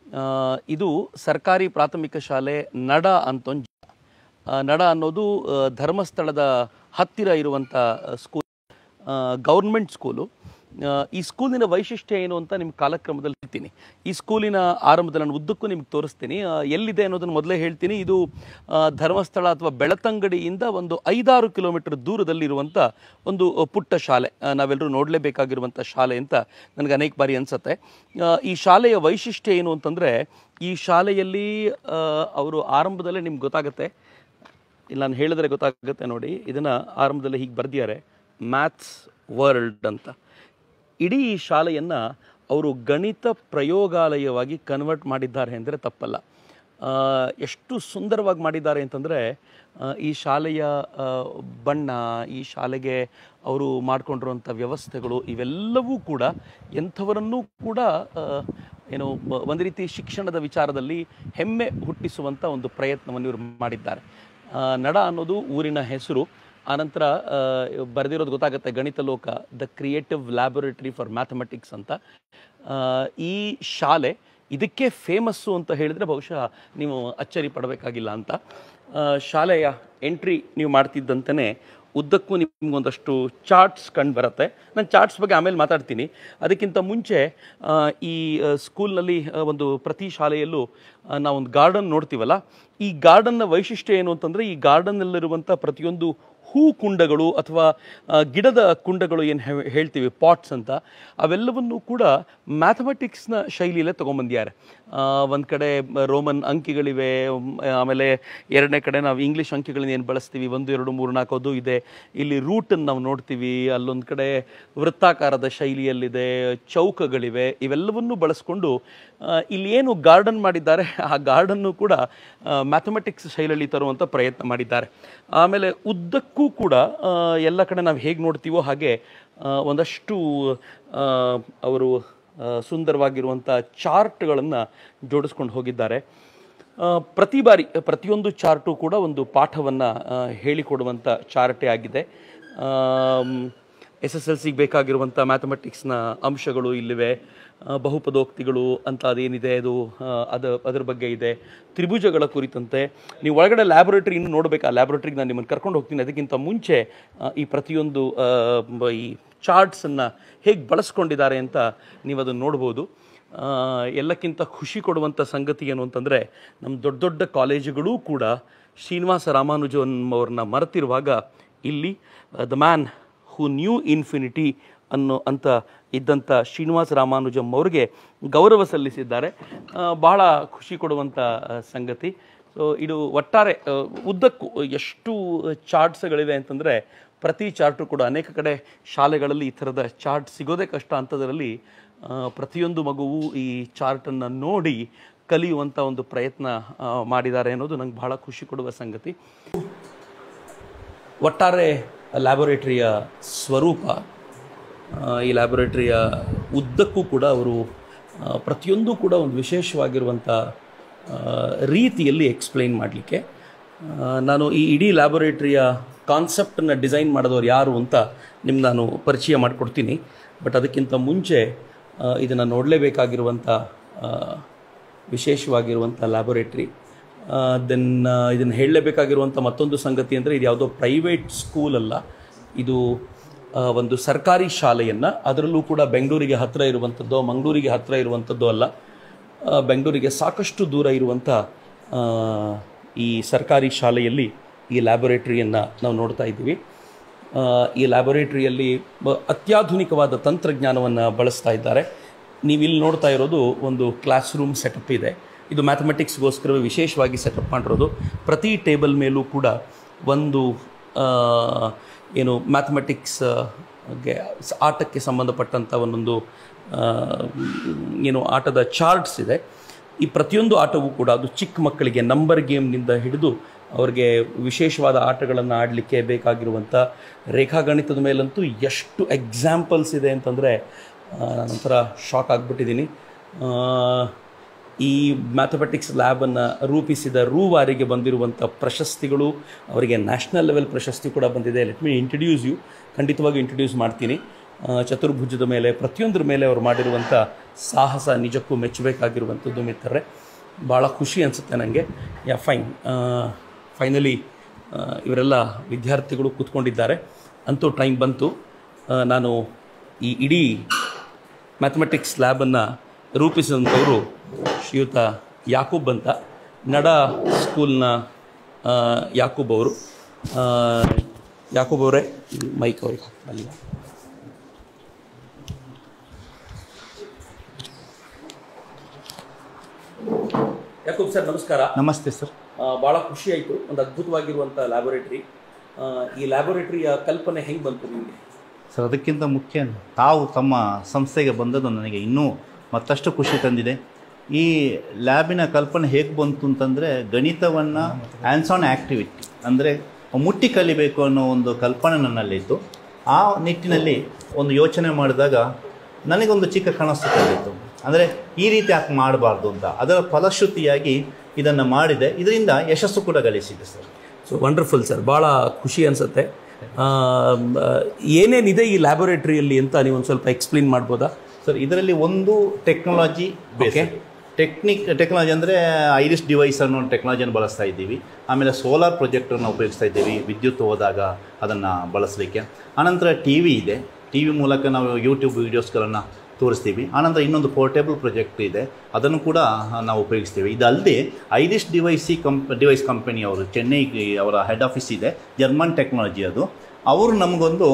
ಆ, ಇದು ಸರ್ಕಾರಿ ಪ್ರಾಥಮಿಕ ಶಾಲೆ ನಡ ಅಂತ ಒಂದು ಆ, ನಡ ಅನ್ನೋದು ಆ, ಧರ್ಮಸ್ಥಳದ ಹತ್ತಿರ ಇರುವಂಥ ಸ್ಕೂಲ್ ಗೌರ್ಮೆಂಟ್ ಸ್ಕೂಲು ಆ, ಈ ಸ್ಕೂಲಿನ ವೈಶಿಷ್ಟ್ಯ ಏನು ಅಂತ ನಿಮ್ಗೆ ಕಾಲಕ್ರಮದಲ್ಲಿ ಹೇಳ್ತೀನಿ ಈ ಸ್ಕೂಲಿನ ಆರಂಭದಲ್ಲಿ ನಾನು ಉದ್ದಕ್ಕೂ ನಿಮ್ಗೆ ತೋರಿಸ್ತೀನಿ ಆ, ಎಲ್ಲಿದೆ ಅನ್ನೋದನ್ನು ಮೊದಲೇ ಹೇಳ್ತೀನಿ ಇದು ಆ, ಧರ್ಮಸ್ಥಳ ಅಥವಾ ಬೆಳತಂಗಡಿಯಿಂದ ಒಂದು ಐದಾರು ಕಿಲೋಮೀಟರ್ ದೂರದಲ್ಲಿರುವಂಥ ಒಂದು ಆ, ಪುಟ್ಟ ಶಾಲೆ ಆ, ನಾವೆಲ್ಲರೂ ನೋಡಲೇಬೇಕಾಗಿರುವಂಥ ಶಾಲೆ ಅಂತ ನನಗೆ ಅನೇಕ ಬಾರಿ ಅನಿಸುತ್ತೆ ಈ ಶಾಲೆಯ ವೈಶಿಷ್ಟ್ಯ ಏನು ಅಂತಂದರೆ ಈ ಶಾಲೆಯಲ್ಲಿ ಅವರು ಆರಂಭದಲ್ಲೇ ನಿಮ್ಗೆ ಗೊತ್ತಾಗುತ್ತೆ ಇಲ್ಲಿ ನಾನು ಹೇಳಿದ್ರೆ ಗೊತ್ತಾಗುತ್ತೆ ನೋಡಿ ಇದನ್ನು ಆರಂಭದಲ್ಲಿ ಹೀಗೆ ಬರೆದಿದ್ದಾರೆ ಮ್ಯಾಥ್ಸ್ ವರ್ಲ್ಡ್ ಅಂತ ಇಡೀ ಈ ಶಾಲೆಯನ್ನು ಅವರು ಗಣಿತ ಪ್ರಯೋಗಾಲಯವಾಗಿ ಕನ್ವರ್ಟ್ ಮಾಡಿದ್ದಾರೆ ಅಂದರೆ ತಪ್ಪಲ್ಲ ಆ, ಎಷ್ಟು ಸುಂದರವಾಗಿ ಮಾಡಿದ್ದಾರೆ ಅಂತಂದರೆ ಈ ಶಾಲೆಯ ಆ, ಬಣ್ಣ ಈ ಶಾಲೆಗೆ ಅವರು ಮಾಡಿಕೊಂಡಿರುವಂಥ ವ್ಯವಸ್ಥೆಗಳು ಇವೆಲ್ಲವೂ ಕೂಡ ಎಂಥವರನ್ನೂ ಕೂಡ ಆ, ಏನು ಬ- ಒಂದು ರೀತಿ ಶಿಕ್ಷಣದ ವಿಚಾರದಲ್ಲಿ ಹೆಮ್ಮೆ ಹುಟ್ಟಿಸುವಂಥ ಒಂದು ಪ್ರಯತ್ನವನ್ನು ಇವರು ಮಾಡಿದ್ದಾರೆ ಆ, ನಡ ಅನ್ನೋದು ಊರಿನ ಹೆಸರು ಆನಂತರ ಬರೆದಿರೋದು ಗೊತ್ತಾಗುತ್ತೆ ಗಣಿತ ಲೋಕ the creative laboratory for mathematics ಅಂತ ಆ, ಈ ಶಾಲೆ ಇದಕ್ಕೆ ಫೇಮಸ್ಸು ಅಂತ ಹೇಳಿದರೆ ಬಹುಶಃ ನೀವು ಅಚ್ಚರಿ ಪಡಬೇಕಾಗಿಲ್ಲ ಅಂತ ಆ, ಶಾಲೆಯ ಎಂಟ್ರಿ ನೀವು ಮಾಡ್ತಿದ್ದಂತೆಯೇ ಉದ್ದಕ್ಕೂ ನಿಮ್ಗೊಂದಷ್ಟು ಚಾರ್ಟ್ಸ್ ಕಂಡು ಬರುತ್ತೆ ನಾನು ಚಾರ್ಟ್ಸ್ ಬಗ್ಗೆ ಆಮೇಲೆ ಮಾತಾಡ್ತೀನಿ ಅದಕ್ಕಿಂತ ಮುಂಚೆ ಆ, ಈ ಆ, ಸ್ಕೂಲ್ನಲ್ಲಿ ಆ, ಒಂದು ಪ್ರತಿ ಶಾಲೆಯಲ್ಲೂ ಆ, ನಾವೊಂದು ಗಾರ್ಡನ್ ನೋಡ್ತೀವಲ್ಲ ಈ ಗಾರ್ಡನ್ನ ವೈಶಿಷ್ಟ್ಯ ಏನು ಅಂತಂದರೆ ಈ ಗಾರ್ಡನ್ನಲ್ಲಿರುವಂಥ ಪ್ರತಿಯೊಂದು ಹೂ ಕುಂಡಗಳು ಅಥವಾ ಆ, ಗಿಡದ ಕುಂಡಗಳು ಏನು ಹೇಳ್ತೀವಿ ಪಾಟ್ಸ್ ಅಂತ ಅವೆಲ್ಲವನ್ನೂ ಕೂಡ ಮ್ಯಾಥಮೆಟಿಕ್ಸ್ನ ಶೈಲಿಯಲ್ಲೇ ತೊಗೊಂಬಂದಿದ್ದಾರೆ ಒಂದು ಕಡೆ ರೋಮನ್ ಅಂಕಿಗಳಿವೆ ಮ್, ಆಮೇಲೆ ಎರಡನೇ ಕಡೆ ನಾವು ಇಂಗ್ಲೀಷ್ ಅಂಕಿಗಳನ್ನ ಏನು ಬಳಸ್ತೀವಿ ಒಂದು ಎರಡು ಮೂರು ನಾಲ್ಕು ಅದು ಇದೆ ಇಲ್ಲಿ ರೂಟನ್ನು ನಾವು ನೋಡ್ತೀವಿ ಅಲ್ಲೊಂದು ಕಡೆ ವೃತ್ತಾಕಾರದ ಶೈಲಿಯಲ್ಲಿದೆ ಚೌಕಗಳಿವೆ ಇವೆಲ್ಲವನ್ನೂ ಬಳಸ್ಕೊಂಡು ಆ, ಇಲ್ಲಿ ಏನು ಗಾರ್ಡನ್ ಮಾಡಿದ್ದಾರೆ ಆ ಗಾರ್ಡನ್ನು ಕೂಡ ಮ್ಯಾಥಮೆಟಿಕ್ಸ್ ಶೈಲಿಯಲ್ಲಿ ತರುವಂಥ ಪ್ರಯತ್ನ ಮಾಡಿದ್ದಾರೆ ಆಮೇಲೆ ಉದ್ದಕ್ಕೂ ಕೂಡ ಆ, ಎಲ್ಲ ಕಡೆ ನಾವು ಹೇಗೆ ನೋಡ್ತೀವೋ ಹಾಗೆ ಆ, ಒಂದಷ್ಟು ಆ, ಅವರು ಆ, ಸುಂದರವಾಗಿರುವಂಥ ಚಾರ್ಟ್ಗಳನ್ನು ಜೋಡಿಸ್ಕೊಂಡು ಹೋಗಿದ್ದಾರೆ ಆ, ಪ್ರತಿ ಬಾರಿ ಪ್ರತಿಯೊಂದು ಚಾರ್ಟು ಕೂಡ ಒಂದು ಪಾಠವನ್ನು ಹೇಳಿಕೊಡುವಂಥ ಚಾರ್ಟೇ ಆಗಿದೆ ಎಸ್ ಎಸ್ ಎಲ್ ಸಿಗೆ ಬೇಕಾಗಿರುವಂಥ ಮ್ಯಾಥಮೆಟಿಕ್ಸ್ನ ಅಂಶಗಳು ಇಲ್ಲಿವೆ ಆ, ಬಹುಪದೋಕ್ತಿಗಳು ಅಂತ ಅದೇನಿದೆ ಅದು ಆ, ಅದು ಅದ್ರ ಬಗ್ಗೆ ಇದೆ ತ್ರಿಭುಜಗಳ ಕುರಿತಂತೆ ನೀವು ಒಳಗಡೆ ಲ್ಯಾಬೊರೇಟರಿ ಇನ್ನು ನೋಡಬೇಕು ಆ ಲ್ಯಾಬೊರೇಟ್ರಿಗೆ ನಾನು ನಿಮ್ಮನ್ನು ಕರ್ಕೊಂಡು ಹೋಗ್ತೀನಿ ಅದಕ್ಕಿಂತ ಮುಂಚೆ ಆ, ಈ ಪ್ರತಿಯೊಂದು ಆ, ಬ- ಈ ಚಾರ್ಟ್ಸನ್ನು ಹೇಗೆ ಬಳಸ್ಕೊಂಡಿದ್ದಾರೆ ಅಂತ ನೀವು ಅದನ್ನು ನೋಡ್ಬೋದು ಆ, ಎಲ್ಲಕ್ಕಿಂತ ಖುಷಿ ಕೊಡುವಂಥ ಸಂಗತಿ ಏನು ಅಂತಂದರೆ ನಮ್ಮ ದೊಡ್ಡ ದೊಡ್ಡ ಕಾಲೇಜುಗಳೂ ಕೂಡ ಶ್ರೀನಿವಾಸ ರಾಮಾನುಜನ್ ಅವ್ರನ್ನ ಮರೆತಿರುವಾಗ ಇಲ್ಲಿ the man who knew infinity ಅನ್ನೋ ಅಂತ ಇದ್ದಂಥ ಶ್ರೀನಿವಾಸ ರಾಮಾನುಜಂ ಅವ್ರಿಗೆ ಗೌರವ ಸಲ್ಲಿಸಿದ್ದಾರೆ ಆ, ಬಹಳ ಖುಷಿ ಕೊಡುವಂಥ ಆ, ಸಂಗತಿ ಸೊ ಇದು ಒಟ್ಟಾರೆ ಆ, ಉದ್ದಕ್ಕೂ ಎಷ್ಟು ಚಾರ್ಟ್ಸ್ಗಳಿವೆ ಅಂತಂದರೆ ಪ್ರತಿ ಚಾರ್ಟು ಕೂಡ ಅನೇಕ ಕಡೆ ಶಾಲೆಗಳಲ್ಲಿ ಈ ಥರದ ಚಾರ್ಟ್ ಸಿಗೋದೇ ಕಷ್ಟ ಅಂಥದ್ರಲ್ಲಿ ಆ, ಪ್ರತಿಯೊಂದು ಮಗುವು ಈ ಚಾರ್ಟನ್ನು ನೋಡಿ ಕಲಿಯುವಂಥ ಒಂದು ಪ್ರಯತ್ನ ಆ, ಮಾಡಿದ್ದಾರೆ ಅನ್ನೋದು ನಂಗೆ ಬಹಳ ಖುಷಿ ಕೊಡುವ ಸಂಗತಿ ಒಟ್ಟಾರೆ ಲ್ಯಾಬೊರೇಟರಿಯ ಸ್ವರೂಪ ಆ, ಈ ಲ್ಯಾಬೊರೇಟರಿಯ ಉದ್ದಕ್ಕೂ ಕೂಡ ಅವರು ಆ, ಪ್ರತಿಯೊಂದು ಕೂಡ ಒಂದು ವಿಶೇಷವಾಗಿರುವಂಥ ಆ, ರೀತಿಯಲ್ಲಿ ಎಕ್ಸ್ಪ್ಲೈನ್ ಮಾಡಲಿಕ್ಕೆ ನಾನು ಈ ಇಡೀ ಲ್ಯಾಬೊರೇಟರಿಯ ಕಾನ್ಸೆಪ್ಟನ್ನು ಡಿಸೈನ್ ಮಾಡಿದವರು ಯಾರು ಅಂತ ನಿಮ್ಗೆ ನಾನು ಪರಿಚಯ ಮಾಡಿಕೊಡ್ತೀನಿ ಬಟ್ ಅದಕ್ಕಿಂತ ಮುಂಚೆ ಇದನ್ನು ನೋಡಲೇಬೇಕಾಗಿರುವಂಥ ವಿಶೇಷವಾಗಿರುವಂಥ ಲ್ಯಾಬೊರೇಟ್ರಿ ದೆನ್ ಇದನ್ನು ಹೇಳಲೇಬೇಕಾಗಿರುವಂಥ ಮತ್ತೊಂದು ಸಂಗತಿ ಅಂದರೆ ಇದು ಯಾವುದೋ ಪ್ರೈವೇಟ್ ಸ್ಕೂಲ್ ಅಲ್ಲ ಇದು ಆ, ಒಂದು ಸರ್ಕಾರಿ ಶಾಲೆಯನ್ನು ಅದರಲ್ಲೂ ಕೂಡ ಬೆಂಗಳೂರಿಗೆ ಹತ್ತಿರ ಇರುವಂಥದ್ದು ಮಂಗಳೂರಿಗೆ ಹತ್ತಿರ ಇರುವಂಥದ್ದು ಅಲ್ಲ ಆ, ಬೆಂಗಳೂರಿಗೆ ಸಾಕಷ್ಟು ದೂರ ಇರುವಂಥ ಆ, ಈ ಸರ್ಕಾರಿ ಶಾಲೆಯಲ್ಲಿ ಈ ಲ್ಯಾಬೊರೇಟರಿಯನ್ನು ನಾವು ನೋಡ್ತಾ ಇದ್ದೀವಿ ಆ, ಈ ಲ್ಯಾಬೊರೇಟರಿಯಲ್ಲಿ ಬ- ಅತ್ಯಾಧುನಿಕವಾದ ತಂತ್ರಜ್ಞಾನವನ್ನು ಬಳಸ್ತಾ ಇದ್ದಾರೆ ನೀವು ಇಲ್ಲಿ ನೋಡ್ತಾ ಇರೋದು ಒಂದು ಕ್ಲಾಸ್ ರೂಮ್ ಸೆಟಪ್ ಇದೆ ಇದು ಮ್ಯಾಥಮೆಟಿಕ್ಸ್ಗೋಸ್ಕರವೇ ವಿಶೇಷವಾಗಿ ಸೆಟಪ್ ಮಾಡಿರೋದು ಪ್ರತಿ ಟೇಬಲ್ ಮೇಲೂ ಕೂಡ ಒಂದು ಆ, ಏನು ಮ್ಯಾಥಮೆಟಿಕ್ಸ್ ಗೆ ಸ- ಆಟಕ್ಕೆ ಸಂಬಂಧಪಟ್ಟಂಥ ಒಂದೊಂದು ಆ, ಏನು ಆಟದ ಚಾರ್ಟ್ಸ್ ಇದೆ ಈ ಪ್ರತಿಯೊಂದು ಆಟವೂ ಕೂಡ ಅದು ಚಿಕ್ಕ ಮಕ್ಕಳಿಗೆ ನಂಬರ್ ಗೇಮ್ನಿಂದ ಹಿಡಿದು ಅವ್ರಿಗೆ ವಿಶೇಷವಾದ ಆಟಗಳನ್ನು ಆಡಲಿಕ್ಕೆ ಬೇಕಾಗಿರುವಂಥ ರೇಖಾಗಣಿತದ ಮೇಲಂತೂ ಎಷ್ಟು ಎಕ್ಸಾಂಪಲ್ಸ್ ಇದೆ ಅಂತಂದರೆ ನಂತರ ಶಾಕ್ ಆಗಿಬಿಟ್ಟಿದ್ದೀನಿ ಈ ಮ್ಯಾಥಮೆಟಿಕ್ಸ್ ಲ್ಯಾಬನ್ನು ರೂಪಿಸಿದ ರೂವಾರಿಗೆ ಬಂದಿರುವಂಥ ಪ್ರಶಸ್ತಿಗಳು ಅವರಿಗೆ ನ್ಯಾಷನಲ್ ಲೆವೆಲ್ ಪ್ರಶಸ್ತಿ ಕೂಡ ಬಂದಿದೆ ಲೆಟ್ ಮಿ ಇಂಟ್ರಡ್ಯೂಸ್ ಯು ಖಂಡಿತವಾಗಿ ಇಂಟ್ರಡ್ಯೂಸ್ ಮಾಡ್ತೀನಿ ಆ, ಚತುರ್ಭುಜದ ಮೇಲೆ ಪ್ರತಿಯೊಂದರ ಮೇಲೆ ಅವರು ಮಾಡಿರುವಂಥ ಸಾಹಸ ನಿಜಕ್ಕೂ ಮೆಚ್ಚಬೇಕಾಗಿರುವಂಥದ್ದು ಮಿತ್ರರೆ ಭಾಳ ಖುಷಿ ಅನಿಸುತ್ತೆ ನನಗೆ ಯಾ ಫೈನ್ ಫೈನಲಿ ಇವರೆಲ್ಲ ವಿದ್ಯಾರ್ಥಿಗಳು ಕೂತ್ಕೊಂಡಿದ್ದಾರೆ ಅಂತೂ ಟೈಮ್ ಬಂತು ಆ, ನಾನು ಈ ಇಡೀ ಮ್ಯಾಥಮೆಟಿಕ್ಸ್ ಲ್ಯಾಬನ್ನು ರೂಪಿಸಿದಂಥವರು ಶ್ರೀಯುತ ಯಾಕೂಬ್ ಅಂತ ನಡ ಸ್ಕೂಲ್ನ ಆ, ಯಾಕೂಬ್ ಅವರು ಆ, ಯಾಕೂಬ್ ಅವರೇ ಮೈಕ್ ಅವ್ರಿಗೆ ಹಾಕಿ ಯಾಕೂಬ್ ಸರ್ ನಮಸ್ಕಾರ ನಮಸ್ತೆ ಸರ್ ಆ, ಭಾಳ ಖುಷಿ ಆಯಿತು ಒಂದು ಅದ್ಭುತವಾಗಿರುವಂಥ ಲ್ಯಾಬೊರೇಟರಿ ಈ ಲ್ಯಾಬೊರೇಟರಿಯ ಕಲ್ಪನೆ ಹೆಂಗೆ ಬಂತು ನಿಮಗೆ ಸರ್ ಅದಕ್ಕಿಂತ ಮುಖ್ಯ ತಾವು ತಮ್ಮ ಸಂಸ್ಥೆಗೆ ಬಂದದ್ದು ನನಗೆ ಇನ್ನೂ ಮತ್ತಷ್ಟು ಖುಷಿ ತಂದಿದೆ ಈ ಲ್ಯಾಬಿನ ಕಲ್ಪನೆ ಹೇಗೆ ಬಂತು ಅಂತಂದರೆ ಗಣಿತವನ್ನು ಹ್ಯಾಂಡ್ಸ್ ಆನ್ ಆ್ಯಕ್ಟಿವಿಟಿ ಅಂದರೆ ಮುಟ್ಟಿ ಕಲಿಬೇಕು ಅನ್ನೋ ಒಂದು ಕಲ್ಪನೆ ನನ್ನಲ್ಲಿತ್ತು ಆ ನಿಟ್ಟಿನಲ್ಲಿ ಒಂದು ಯೋಚನೆ ಮಾಡಿದಾಗ ನನಗೊಂದು ಚಿಕ್ಕ ಕನಸು ತಂದಿತ್ತು ಅಂದರೆ ಈ ರೀತಿ ಯಾಕೆ ಮಾಡಬಾರ್ದು ಅಂತ ಅದರ ಫಲಶ್ರುತಿಯಾಗಿ ಇದನ್ನು ಮಾಡಿದೆ ಇದರಿಂದ ಯಶಸ್ಸು ಕೂಡ ಗಳಿಸಿದೆ ಸರ್ ಸೊ ವಂಡರ್ಫುಲ್ ಸರ್ ಭಾಳ ಖುಷಿ ಅನಿಸುತ್ತೆ ಏನೇನಿದೆ ಈ ಲ್ಯಾಬೊರೇಟರಿಯಲ್ಲಿ ಅಂತ ನೀವು ಒಂದು ಸ್ವಲ್ಪ ಎಕ್ಸ್ಪ್ಲೇನ್ ಮಾಡ್ಬೋದಾ ಸರ್ ಇದರಲ್ಲಿ ಒಂದು ಟೆಕ್ನಾಲಜಿ ಬೇಕೆ ಟೆಕ್ನಿಕ್ ಟೆಕ್ನಾಲಜಿ ಅಂದರೆ ಐರಿಸ್ ಡಿವೈಸ್ ಅನ್ನೋ ಟೆಕ್ನಾಲಜಿಯನ್ನು ಬಳಸ್ತಾ ಇದ್ದೀವಿ ಆಮೇಲೆ ಸೋಲಾರ್ ಪ್ರೊಜೆಕ್ಟನ್ನು ಉಪಯೋಗಿಸ್ತಾ ಇದ್ದೀವಿ ವಿದ್ಯುತ್ ಹೋದಾಗ ಅದನ್ನು ಬಳಸಲಿಕ್ಕೆ ಆನಂತರ ಟಿ ವಿ ಇದೆ ಟಿ ವಿ ಮೂಲಕ ನಾವು ಯೂಟ್ಯೂಬ್ ವೀಡಿಯೋಸ್ಗಳನ್ನು ತೋರಿಸ್ತೀವಿ ಆನಂತರ ಇನ್ನೊಂದು ಪೋರ್ಟೇಬಲ್ ಪ್ರೊಜೆಕ್ಟ್ ಇದೆ ಅದನ್ನು ಕೂಡ ನಾವು ಉಪಯೋಗಿಸ್ತೀವಿ ಇದಲ್ಲದೆ ಐರಿಸ್ ಡಿವೈಸಿ ಕಂಪ್ ಡಿವೈಸ್ ಕಂಪನಿಯವರು ಚೆನ್ನೈ ಅವರ ಹೆಡ್ ಆಫೀಸ್ ಇದೆ ಜರ್ಮನ್ ಟೆಕ್ನಾಲಜಿ ಅದು ಅವರು ನಮಗೊಂದು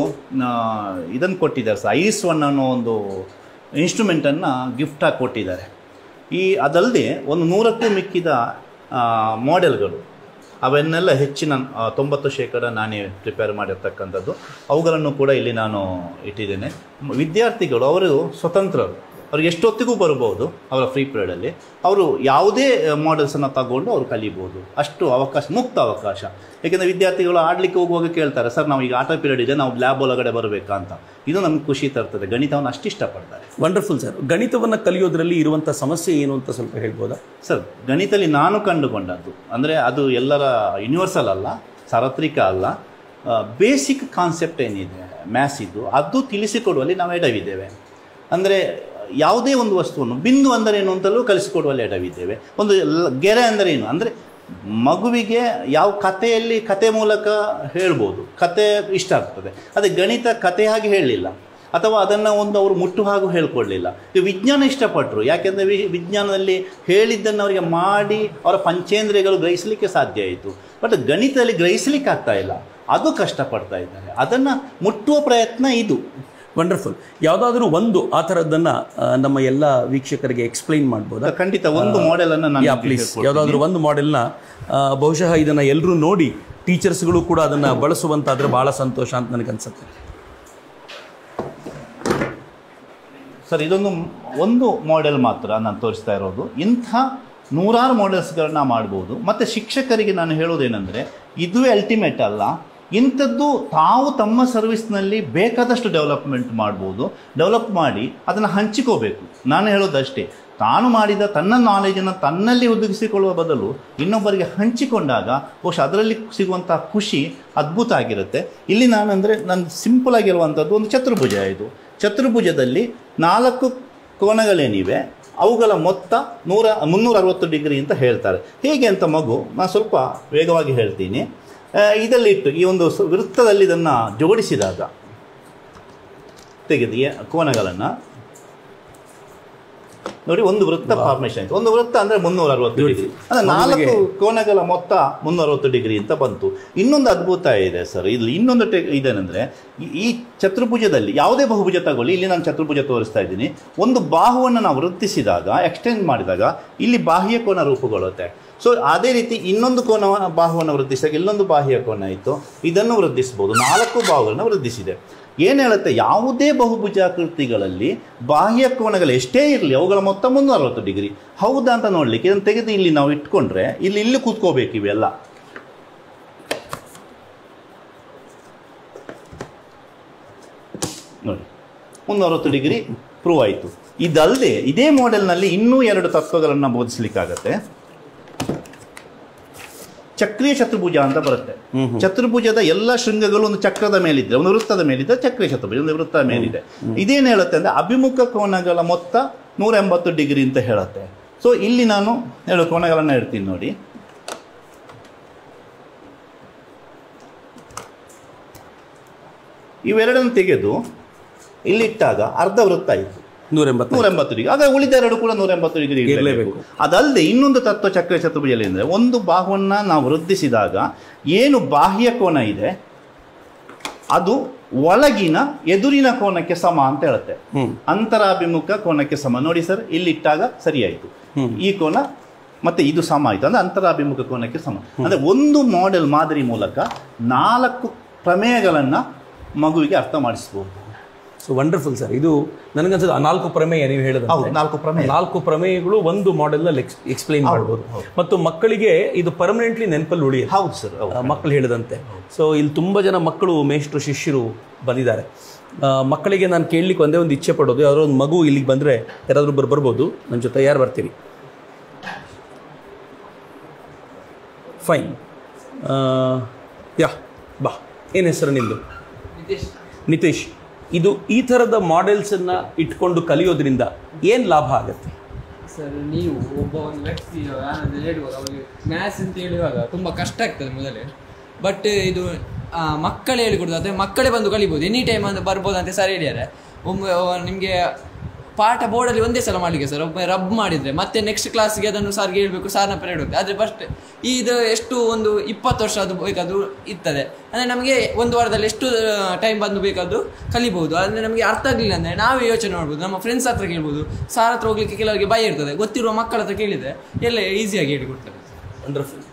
ಇದನ್ನು ಕೊಟ್ಟಿದ್ದಾರೆ ಸರ್ ಐರಿಸ್ ಒನ್ ಅನ್ನೋ ಒಂದು ಇನ್ಸ್ಟ್ರೂಮೆಂಟನ್ನು ಗಿಫ್ಟಾಗಿ ಕೊಟ್ಟಿದ್ದಾರೆ ಈ ಅದಲ್ಲದೆ ಒಂದು ನೂರಕ್ಕೂ ಮಿಕ್ಕಿದ ಮಾಡೆಲ್ಗಳು ಅವನ್ನೆಲ್ಲ ಹೆಚ್ಚಿನ ಆ, ತೊಂಬತ್ತು ಶೇಕಡ ನಾನೇ ಪ್ರಿಪೇರ್ ಮಾಡಿರ್ತಕ್ಕಂಥದ್ದು ಅವುಗಳನ್ನು ಕೂಡ ಇಲ್ಲಿ ನಾನು ಇಟ್ಟಿದ್ದೇನೆ ಮ- ವಿದ್ಯಾರ್ಥಿಗಳು ಅವರು ಸ್ವತಂತ್ರರು ಅವ್ರಿಗೆ ಎಷ್ಟೊತ್ತಿಗೂ ಬರ್ಬೋದು ಅವರ ಫ್ರೀ ಪೀರಿಯಡಲ್ಲಿ ಅವರು ಯಾವುದೇ ಮಾಡೆಲ್ಸನ್ನು ತಗೊಂಡು ಅವರು ಕಲಿಬೋದು ಅಷ್ಟು ಅವಕಾಶ ಮುಕ್ತ ಅವಕಾಶ ಏಕೆಂದರೆ ವಿದ್ಯಾರ್ಥಿಗಳು ಆಡಲಿಕ್ಕೆ ಹೋಗುವಾಗ ಕೇಳ್ತಾರೆ ಸರ್ ನಾವು ಈಗ ಆಟ ಪೀರಿಯಡ್ ಇದೆ ನಾವು ಲ್ಯಾಬ್ ಒಳಗಡೆ ಬರಬೇಕಾ ಅಂತ ಇದು ನಮ್ಗೆ ಖುಷಿ ತರ್ತದೆ ಗಣಿತವನ್ನು ಅಷ್ಟು ಇಷ್ಟಪಡ್ತಾರೆ ವಂಡರ್ಫುಲ್ ಸರ್ ಗಣಿತವನ್ನು ಕಲಿಯೋದ್ರಲ್ಲಿ ಇರುವಂಥ ಸಮಸ್ಯೆ ಏನು ಅಂತ ಸ್ವಲ್ಪ ಹೇಳ್ಬೋದಾ ಸರ್ ಗಣಿತದಲ್ಲಿ ನಾನು ಕಂಡುಕೊಂಡದ್ದು ಅಂದರೆ ಅದು ಎಲ್ಲರ ಯೂನಿವರ್ಸಲ್ ಅಲ್ಲ ಸಾರ್ವತ್ರಿಕ ಅಲ್ಲ ಬೇಸಿಕ್ ಕಾನ್ಸೆಪ್ಟ್ ಏನಿದೆ ಮ್ಯಾಥ್ಸ್ ಇದ್ದು ಅದು ತಿಳಿಸಿಕೊಡುವಲ್ಲಿ ನಾವು ಎಡವಿದ್ದೇವೆ ಅಂದರೆ ಯಾವುದೇ ಒಂದು ವಸ್ತುವನ್ನು ಬಿಂದು ಅಂದರೆ ಏನು ಅಂತಲೂ ಕಲಿಸಿಕೊಡುವಲ್ಲಿ ಎಡವಿದ್ದೇವೆ ಒಂದು ಲ- ಗೆರೆ ಅಂದರೆ ಏನು ಅಂದರೆ ಮಗುವಿಗೆ ಯಾವ ಕಥೆಯಲ್ಲಿ ಕತೆ ಮೂಲಕ ಹೇಳ್ಬೋದು ಕತೆ ಇಷ್ಟ ಆಗ್ತದೆ ಅದೇ ಗಣಿತ ಕತೆ ಹಾಗೆ ಹೇಳಲಿಲ್ಲ ಅಥವಾ ಅದನ್ನು ಒಂದು ಅವರು ಮುಟ್ಟು ಹಾಗೂ ಹೇಳ್ಕೊಡ್ಲಿಲ್ಲ ಈ ವಿಜ್ಞಾನ ಇಷ್ಟಪಟ್ಟರು ಯಾಕೆಂದರೆ ವಿ ವಿಜ್ಞಾನದಲ್ಲಿ ಹೇಳಿದ್ದನ್ನು ಅವರಿಗೆ ಮಾಡಿ ಅವರ ಪಂಚೇಂದ್ರಿಯಗಳು ಗ್ರಹಿಸಲಿಕ್ಕೆ ಸಾಧ್ಯ ಆಯಿತು ಬಟ್ ಗಣಿತದಲ್ಲಿ ಗ್ರಹಿಸಲಿಕ್ಕೆ ಆಗ್ತಾ ಇಲ್ಲ ಅದು ಕಷ್ಟಪಡ್ತಾ ಇದ್ದಾರೆ ಅದನ್ನು ಮುಟ್ಟುವ ಪ್ರಯತ್ನ ಇದು ವಂಡರ್ಫುಲ್ ಯಾವುದಾದ್ರೂ ಒಂದು ಆ ಥರದ್ದನ್ನು ನಮ್ಮ ಎಲ್ಲ ವೀಕ್ಷಕರಿಗೆ ಎಕ್ಸ್ಪ್ಲೈನ್ ಮಾಡ್ಬೋದಾ ಖಂಡಿತ ಒಂದು ಮಾಡೆಲನ್ನು ನಾನು ಯಾ ಪ್ಲೀಸ್ ಯಾವುದಾದ್ರೂ ಒಂದು ಮಾಡೆಲ್ನ ಬಹುಶಃ ಇದನ್ನು ಎಲ್ಲರೂ ನೋಡಿ ಟೀಚರ್ಸ್ಗಳು ಕೂಡ ಅದನ್ನು ಬಳಸುವಂತಾದರೆ ಭಾಳ ಸಂತೋಷ ಅಂತ ನನಗನ್ಸುತ್ತೆ ಸರ್ ಇದೊಂದು ಒಂದು ಮಾಡೆಲ್ ಮಾತ್ರ ನಾನು ತೋರಿಸ್ತಾ ಇರೋದು ಇಂಥ ನೂರಾರು ಮಾಡೆಲ್ಸ್ಗಳನ್ನ ಮಾಡ್ಬೋದು ಮತ್ತು ಶಿಕ್ಷಕರಿಗೆ ನಾನು ಹೇಳೋದೇನೆಂದರೆ ಇದುವೇ ಅಲ್ಟಿಮೇಟ್ ಅಲ್ಲ ಇಂಥದ್ದು ತಾವು ತಮ್ಮ ಸರ್ವಿಸ್ನಲ್ಲಿ ಬೇಕಾದಷ್ಟು ಡೆವಲಪ್ಮೆಂಟ್ ಮಾಡ್ಬೋದು ಡೆವಲಪ್ ಮಾಡಿ ಅದನ್ನು ಹಂಚಿಕೋಬೇಕು ನಾನು ಹೇಳೋದಷ್ಟೇ ತಾನು ಮಾಡಿದ ತನ್ನ ನಾಲೆಜನ್ನು ತನ್ನಲ್ಲಿ ಒದಗಿಸಿಕೊಳ್ಳುವ ಬದಲು ಇನ್ನೊಬ್ಬರಿಗೆ ಹಂಚಿಕೊಂಡಾಗ ಬಹುಶಃ ಅದರಲ್ಲಿ ಸಿಗುವಂಥ ಖುಷಿ ಅದ್ಭುತ ಆಗಿರುತ್ತೆ ಇಲ್ಲಿ ನಾನಂದರೆ ನನ್ನ ಸಿಂಪಲ್ ಆಗಿರುವಂಥದ್ದು ಒಂದು ಚತುರ್ಭುಜ ಇದು ಚತುರ್ಭುಜದಲ್ಲಿ ನಾಲ್ಕು ಕೋನಗಳೇನಿವೆ ಅವುಗಳ ಮೊತ್ತ ನೂರ ಮುನ್ನೂರ ಅರವತ್ತು ಡಿಗ್ರಿ ಅಂತ ಹೇಳ್ತಾರೆ ಹೇಗೆ ಅಂತ ಮಗು ನಾನು ಸ್ವಲ್ಪ ವೇಗವಾಗಿ ಹೇಳ್ತೀನಿ ಆ, ಇದಲ್ಲಿಟ್ಟು ಈ ಒಂದು ಸ- ವೃತ್ತದಲ್ಲಿ ಇದನ್ನು ಜೋಡಿಸಿದಾಗ ತೆಗೆದು ಈ ಕೋನಗಳನ್ನು ನೋಡಿ ಒಂದು ವೃತ್ತ ಫಾರ್ಮೇಷನ್ ಆಯಿತು ಒಂದು ವೃತ್ತ ಅಂದರೆ ಮುನ್ನೂರ ಅರವತ್ತು ಡಿಗ್ರಿ ಅಂದರೆ ನಾಲ್ಕು ಕೋನಗಳ ಮೊತ್ತ ಮುನ್ನೂರ ಅರವತ್ತು ಡಿಗ್ರಿ ಅಂತ ಬಂತು ಇನ್ನೊಂದು ಅದ್ಭುತ ಇದೆ ಸರ್ ಇಲ್ಲಿ ಇನ್ನೊಂದು ಟೆ ಇದೇನೆಂದರೆ ಈ- ಈ ಚತುರ್ಭುಜದಲ್ಲಿ ಯಾವುದೇ ಬಹುಭುಜ ತಗೊಳ್ಳಿ ಇಲ್ಲಿ ನಾನು ಚತುರ್ಭುಜ ತೋರಿಸ್ತಾ ಇದ್ದೀನಿ ಒಂದು ಬಾಹುವನ್ನು ನಾವು ವೃತ್ತಿಸಿದಾಗ ಎಕ್ಸ್ಟೆಂಡ್ ಮಾಡಿದಾಗ ಇಲ್ಲಿ ಬಾಹ್ಯ ಕೋನ ರೂಪುಗೊಳ್ಳುತ್ತೆ ಸೊ ಅದೇ ರೀತಿ ಇನ್ನೊಂದು ಕೋನ ಬಾಹುವನ್ನು ವೃದ್ಧಿಸಿದಾಗ ಇಲ್ಲೊಂದು ಬಾಹ್ಯ ಕೋನ ಇತ್ತು ಇದನ್ನು ವೃದ್ಧಿಸ್ಬೋದು ನಾಲ್ಕು ಬಾಹುಗಳನ್ನು ವೃದ್ಧಿಸಿದೆ ಏನು ಹೇಳುತ್ತೆ ಯಾವುದೇ ಬಹುಭುಜಾಕೃತಿಗಳಲ್ಲಿ ಬಾಹ್ಯ ಕೋನಗಳು ಎಷ್ಟೇ ಇರಲಿ ಅವುಗಳ ಮೊತ್ತ ಮುನ್ನೂರ ಅರವತ್ತು ಡಿಗ್ರಿ ಹೌದಾ ಅಂತ ನೋಡಲಿಕ್ಕೆ ಇದನ್ನು ತೆಗೆದು ಇಲ್ಲಿ ನಾವು ಇಟ್ಕೊಂಡ್ರೆ ಇಲ್ಲಿ ಇಲ್ಲಿ ಕೂತ್ಕೋಬೇಕು ಇವೆಲ್ಲ ನೋಡಿ ಮುನ್ನೂರ ಅರವತ್ತು ಡಿಗ್ರಿ ಪ್ರೂವ್ ಆಯಿತು ಇದಲ್ಲದೆ ಇದೇ ಮಾಡೆಲ್ನಲ್ಲಿ ಇನ್ನೂ ಎರಡು ತತ್ವಗಳನ್ನು ಬೋಧಿಸಲಿಕ್ಕಾಗತ್ತೆ ಚಕ್ರೀಯ ಚತುರ್ಭುಜ ಅಂತ ಬರುತ್ತೆ ಚತುರ್ಭುಜದ ಎಲ್ಲ ಶೃಂಗಗಳು ಒಂದು ಚಕ್ರದ ಮೇಲಿದ್ರೆ ಒಂದು ವೃತ್ತದ ಮೇಲಿದೆ ಚಕ್ರೀಯ ಚತುರ್ಭುಜ ಒಂದು ವೃತ್ತದ ಮೇಲಿದೆ ಇದೇನು ಹೇಳುತ್ತೆ ಅಂದರೆ ಅಭಿಮುಖ ಕೋನಗಳ ಮೊತ್ತ ನೂರ ಎಂಬತ್ತು ಡಿಗ್ರಿ ಅಂತ ಹೇಳುತ್ತೆ ಸೊ ಇಲ್ಲಿ ನಾನು ಎರಡು ಕೋನಗಳನ್ನು ಇಡ್ತೀನಿ ನೋಡಿ ಇವೆರಡನ್ನು ತೆಗೆದು ಇಲ್ಲಿಟ್ಟಾಗ ಅರ್ಧ ವೃತ್ತ ಆಯಿತು ನೂರ ಎಂಬತ್ತು ನೂರ ಎಂಬತ್ತು ಡಿಗ್ರಿ ಆಗ ಉಳಿದ ಎರಡು ಕೂಡ ನೂರ ಎಂಬತ್ತು ಡಿಗ್ರಿ ಇರಲೇಬೇಕು ಅದಲ್ಲದೆ ಇನ್ನೊಂದು ತತ್ವ ಚಕ್ರ ಚತುರ್ಭುಜದಲ್ಲಿ ಅಂದರೆ ಒಂದು ಬಾಹುವನ್ನು ನಾವು ವೃದ್ಧಿಸಿದಾಗ ಏನು ಬಾಹ್ಯ ಕೋನ ಇದೆ ಅದು ಒಳಗಿನ ಎದುರಿನ ಕೋನಕ್ಕೆ ಸಮ ಅಂತ ಹೇಳುತ್ತೆ ಹ್ಮ್. ಅಂತರಾಭಿಮುಖ ಕೋನಕ್ಕೆ ಸಮ ನೋಡಿ ಸರ್ ಇಲ್ಲಿಟ್ಟಾಗ ಸರಿಯಾಯಿತು ಈ ಕೋನ ಮತ್ತೆ ಇದು ಸಮ ಆಯಿತು ಅಂದ್ರೆ ಅಂತರಾಭಿಮುಖ ಕೋನಕ್ಕೆ ಸಮ ಅಂದ್ರೆ ಒಂದು ಮಾಡೆಲ್ ಮಾದರಿ ಮೂಲಕ ನಾಲ್ಕು ಪ್ರಮೇಯಗಳನ್ನು ಮಗುವಿಗೆ ಅರ್ಥ ಮಾಡಿಸಬಹುದು ಸೊ ವಂಡರ್ಫುಲ್ ಸರ್ ಇದು ನನಗನ್ಸುತ್ತೆ ಆ ನಾಲ್ಕು ಪ್ರಮೇಯ ನೀವು ಹೌದು ಹೇಳಿದ್ರೆ ನಾಲ್ಕು ಪ್ರಮೇಯ ನಾಲ್ಕು ಪ್ರಮೇಯಗಳು ಒಂದು ಮಾಡೆಲ್ನಲ್ಲಿ ಎಕ್ಸ್ಪ್ಲೈನ್ ಮಾಡ್ಬೋದು ಮತ್ತು ಮಕ್ಕಳಿಗೆ ಇದು ಪರ್ಮನೆಂಟ್ಲಿ ನೆನಪಲ್ಲಿ ಉಳಿಯುತ್ತೆ ಹೌದು ಸರ್ ಹೌದು ಆ, ಮಕ್ಕಳು ಹೇಳಿದಂತೆ ಸೊ ಇಲ್ಲಿ ತುಂಬ ಜನ ಮಕ್ಕಳು ಮೇಷ್ಟ್ರು ಶಿಷ್ಯರು ಬಂದಿದ್ದಾರೆ ಆ, ಮಕ್ಕಳಿಗೆ ನಾನು ಕೇಳಲಿಕ್ಕೆ ಒಂದೇ ಒಂದು ಇಚ್ಛೆ ಪಡೋದು ಯಾರೋ ಒಂದು ಮಗು ಇಲ್ಲಿಗೆ ಬಂದರೆ ಯಾರಾದರೂ ಬರ್ ಬರ್ಬೋದು ನನ್ನ ಜೊತೆ ಯಾರು ಬರ್ತೀರಿ ಫೈನ್ ಯಾ ಬಾ ಏನು ಹೆಸರು ನಿಂದು ನಿತೀಶ್ ಇದು ಈ ಥರದ ಮಾಡೆಲ್ಸನ್ನು ಇಟ್ಕೊಂಡು ಕಲಿಯೋದ್ರಿಂದ ಏನು ಲಾಭ ಆಗುತ್ತೆ ಸರ್ ನೀವು ಒಬ್ಬ ಒಂದು ವ್ಯಕ್ತಿ ಯಾರಾದ್ರೂ ಹೇಳುವಾಗ ಅವರಿಗೆ ಮ್ಯಾಥ್ಸ್ ಅಂತ ಹೇಳುವಾಗ ತುಂಬ ಕಷ್ಟ ಆಗ್ತದೆ ಮೊದಲೇ ಬಟ್ ಇದು ಆ, ಮಕ್ಕಳೇ ಹೇಳಿಕೊಡುದು ಅಂದರೆ ಮಕ್ಕಳೇ ಬಂದು ಕಲಿಬೋದು ಎನಿ ಟೈಮ್ ಅಂತ ಬರ್ಬೋದು ಅಂತ ಸರ್ ಹೇಳಿದ್ದಾರೆ ಒಮ್ಮೆ ನಿಮಗೆ ಪಾಠ ಬೋರ್ಡಲ್ಲಿ ಒಂದೇ ಸಲ ಮಾಡಲಿಕ್ಕೆ ಸರ್ ಒಮ್ಮೆ ರಬ್ ಮಾಡಿದರೆ ಮತ್ತೆ ನೆಕ್ಸ್ಟ್ ಕ್ಲಾಸ್ಗೆ ಅದನ್ನು ಸರ್ಗೆ ಹೇಳಬೇಕು ಸರ್ನ ಪೇರೆಡ್ ಹೋಗ್ತದೆ ಆದರೆ ಫಸ್ಟ್ ಇದು ಎಷ್ಟು ಒಂದು ಇಪ್ಪತ್ತು ವರ್ಷ ಅದು ಬೇಕಾದರೂ ಇರ್ತದೆ ಅಂದರೆ ನಮಗೆ ಒಂದು ವಾರದಲ್ಲಿ ಎಷ್ಟು ಟೈಮ್ ಬಂದು ಬೇಕಾದರೂ ಕಲಿಬಹುದು ಅಂದರೆ ನಮಗೆ ಅರ್ಥ ಆಗಲಿಲ್ಲ ಅಂದರೆ ನಾವೇ ಯೋಚನೆ ಮಾಡ್ಬೋದು ನಮ್ಮ ಫ್ರೆಂಡ್ಸ್ ಹತ್ರ ಕೇಳ್ಬೋದು ಸಾರ್ ಹತ್ರ ಹೋಗ್ಲಿಕ್ಕೆ ಕೆಲವರಿಗೆ ಭಯ ಇರ್ತದೆ ಗೊತ್ತಿರುವ ಮಕ್ಕಳ ಹತ್ರ ಕೇಳಿದರೆ ಎಲ್ಲ ಈಸಿಯಾಗಿ ಹೇಳಿಕೊಡ್ತಾರೆ ವಂಡರ್ಫುಲ್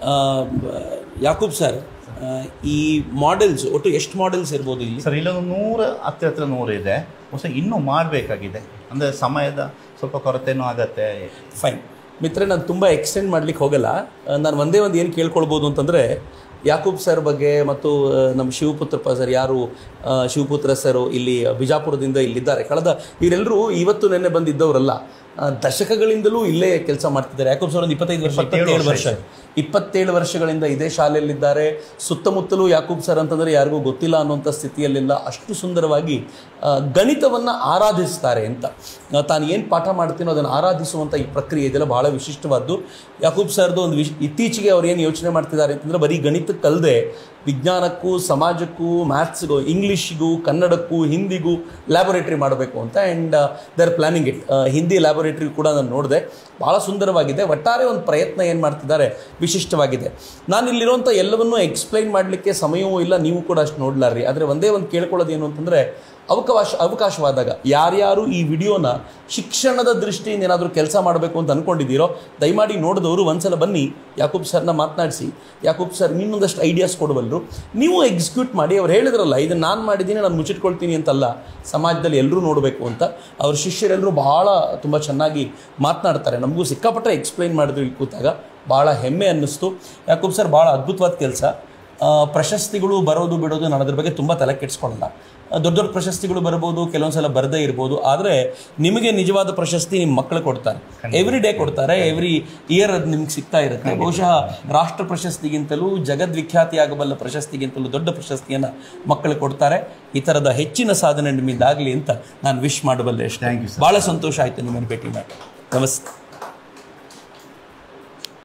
ಯಾಕೂಬ್ ಸರ್ ಈ ಮಾಡೆಲ್ಸ್ ಒಟ್ಟು ಎಷ್ಟು ಮಾಡೆಲ್ಸ್ ಇರ್ಬೋದು ಇಲ್ಲಿ ಸರ್ ಇಲ್ಲೊಂದು ನೂರ ಹತ್ತಿರ ಹತ್ರ ನೂರು ಇದೆ ಹೊಸ ಇನ್ನೂ ಮಾಡಬೇಕಾಗಿದೆ ಅಂದರೆ ಸಮಯದ ಸ್ವಲ್ಪ ಕೊರತೆನೂ ಆಗತ್ತೆ ಫೈನ್ ಮಿತ್ರ ನಾನು ತುಂಬ ಎಕ್ಸ್ಟೆಂಡ್ ಮಾಡ್ಲಿಕ್ಕೆ ಹೋಗಲ್ಲ ಆ, ನಾನು ಒಂದೇ ಒಂದು ಏನು ಕೇಳ್ಕೊಳ್ಬೋದು ಅಂತಂದರೆ ಯಾಕೂಬ್ ಸರ್ ಬಗ್ಗೆ ಮತ್ತು ಆ, ನಮ್ಮ ಶಿವಪುತ್ರಪ್ಪ ಸರ್ ಯಾರು ಆ, ಶಿವಪುತ್ರ ಸರ್ ಇಲ್ಲಿ ಬಿಜಾಪುರದಿಂದ ಇಲ್ಲಿದ್ದಾರೆ ಕಳೆದ ಇವರೆಲ್ಲರೂ ಇವತ್ತು ನೆನ್ನೆ ಬಂದಿದ್ದವರಲ್ಲ ಆ, ದಶಕಗಳಿಂದಲೂ ಇಲ್ಲೇ ಕೆಲಸ ಮಾಡ್ತಿದ್ದಾರೆ ಯಾಕೂಬ್ ಸರ್ ಒಂದು ಇಪ್ಪತ್ತೈದು ವರ್ಷ ಇಪ್ಪತ್ತೇಳು ವರ್ಷ ಇಪ್ಪತ್ತೇಳು ವರ್ಷಗಳಿಂದ ಇದೇ ಶಾಲೆಯಲ್ಲಿದ್ದಾರೆ ಸುತ್ತಮುತ್ತಲೂ ಯಾಕೂಬ್ ಸರ್ ಅಂತಂದರೆ ಯಾರಿಗೂ ಗೊತ್ತಿಲ್ಲ ಅನ್ನುವಂಥ ಸ್ಥಿತಿಯಲ್ಲಿಲ್ಲ ಅಷ್ಟು ಸುಂದರವಾಗಿ ಆ, ಗಣಿತವನ್ನು ಆರಾಧಿಸ್ತಾರೆ ಅಂತ ಆ, ತಾನು ಏನು ಪಾಠ ಮಾಡ್ತೀನೋ ಅದನ್ನು ಆರಾಧಿಸುವಂಥ ಈ ಪ್ರಕ್ರಿಯೆ ಇದೆಲ್ಲ ಬಹಳ ವಿಶಿಷ್ಟವಾದ್ದು ಯಾಕೂಬ್ ಸರ್ದು ಒಂದು ವಿಶ್ ಇತ್ತೀಚೆಗೆ ಅವ್ರು ಏನು ಯೋಚನೆ ಮಾಡ್ತಿದ್ದಾರೆ ಅಂತಂದರೆ ಬರೀ ಗಣಿತಕ್ಕಲ್ಲದೆ ವಿಜ್ಞಾನಕ್ಕೂ ಸಮಾಜಕ್ಕೂ ಮ್ಯಾಥ್ಸ್ಗೂ ಇಂಗ್ಲೀಷ್ಗೂ ಕನ್ನಡಕ್ಕೂ ಹಿಂದಿಗೂ ಲ್ಯಾಬೊರೇಟ್ರಿ ಮಾಡಬೇಕು ಅಂತ and they are planning it Hindi laboratory ಕೂಡ ನಾನು ನೋಡಿದೆ ಭಾಳ ಸುಂದರವಾಗಿದೆ ಒಟ್ಟಾರೆ ಒಂದು ಪ್ರಯತ್ನ ಏನು ಮಾಡ್ತಿದ್ದಾರೆ ವಿಶಿಷ್ಟವಾಗಿದೆ ನಾನು ಇಲ್ಲಿರುವಂಥ ಎಲ್ಲವನ್ನೂ ಎಕ್ಸ್ಪ್ಲೈನ್ ಮಾಡಲಿಕ್ಕೆ ಸಮಯವೂ ಇಲ್ಲ ನೀವು ಕೂಡ ಅಷ್ಟು ನೋಡ್ಲಾರ್ರಿ ಆದರೆ ಒಂದೇ ಒಂದು ಕೇಳ್ಕೊಳ್ಳೋದು ಏನು ಅಂತಂದರೆ ಅವಕಾಶ ಅವಕಾಶವಾದಾಗ ಯಾರ್ಯಾರು ಈ ವಿಡಿಯೋನ ಶಿಕ್ಷಣದ ದೃಷ್ಟಿಯಿಂದ ಏನಾದರೂ ಕೆಲಸ ಮಾಡಬೇಕು ಅಂತ ಅಂದ್ಕೊಂಡಿದ್ದೀರೋ ದಯಮಾಡಿ ನೋಡಿದವರು ಒಂದ್ಸಲ ಬನ್ನಿ ಯಾಕೂಬ್ ಸರ್ನ ಮಾತನಾಡಿಸಿ ಯಾಕೂಬ್ ಸರ್ ಇನ್ನೊಂದಷ್ಟು ಐಡಿಯಾಸ್ ಕೊಡುವಲ್ರು ನೀವು ಎಕ್ಸಿಕ್ಯೂಟ್ ಮಾಡಿ ಅವ್ರು ಹೇಳಿದ್ರಲ್ಲ ಇದನ್ನು ನಾನು ಮಾಡಿದ್ದೀನಿ ನಾನು ಮುಚ್ಚಿಟ್ಕೊಳ್ತೀನಿ ಅಂತಲ್ಲ ಸಮಾಜದಲ್ಲಿ ಎಲ್ಲರೂ ನೋಡಬೇಕು ಅಂತ ಅವ್ರ ಶಿಷ್ಯರೆಲ್ಲರೂ ಬಹಳ ತುಂಬ ಚೆನ್ನಾಗಿ ಮಾತನಾಡ್ತಾರೆ ನಮಗೂ ಸಿಕ್ಕಾಪಟ್ಟೆ ಎಕ್ಸ್ಪ್ಲೈನ್ ಮಾಡಿದ್ರು ಇಲ್ಲಿ ಕೂತಾಗ ಭಾಳ ಹೆಮ್ಮೆ ಅನ್ನಿಸ್ತು ಯಾಕೂಬ್ ಸರ್ ಭಾಳ ಅದ್ಭುತವಾದ ಕೆಲಸ ಆ, ಪ್ರಶಸ್ತಿಗಳು ಬರೋದು ಬಿಡೋದು ನಾನು ಅದ್ರ ಬಗ್ಗೆ ತುಂಬ ತಲೆ ಕೆಡಿಸ್ಕೊಳ್ಳಲ್ಲ ಆ, ದೊಡ್ಡ ದೊಡ್ಡ ಪ್ರಶಸ್ತಿಗಳು ಬರ್ಬೋದು ಕೆಲವೊಂದು ಸಲ ಬರದೇ ಇರ್ಬೋದು ಆದರೆ ನಿಮಗೆ ನಿಜವಾದ ಪ್ರಶಸ್ತಿ ನಿಮ್ಮ ಮಕ್ಕಳು ಕೊಡ್ತಾರೆ ಎವ್ರಿ ಡೇ ಕೊಡ್ತಾರೆ ಎವ್ರಿ ಇಯರ್ ಅದು ನಿಮ್ಗೆ ಸಿಗ್ತಾ ಇರುತ್ತೆ ಬಹುಶಃ ರಾಷ್ಟ್ರ ಪ್ರಶಸ್ತಿಗಿಂತಲೂ ಜಗದ್ವಿಖ್ಯಾತಿಯಾಗಬಲ್ಲ ಪ್ರಶಸ್ತಿಗಿಂತಲೂ ದೊಡ್ಡ ಪ್ರಶಸ್ತಿಯನ್ನು ಮಕ್ಕಳು ಕೊಡ್ತಾರೆ ಈ ಥರದ ಹೆಚ್ಚಿನ ಸಾಧನೆ ನಿಮ್ಮಿಂದಾಗಲಿ ಅಂತ ನಾನು ವಿಶ್ ಮಾಡಬಲ್ಲೆ ಅಷ್ಟೇ Thank you, sir. ಭಾಳ ಸಂತೋಷ ಆಯಿತು ನಿಮ್ಮನ್ನು ಭೇಟಿ ಮಾಡಿ ನಮಸ್ತೆ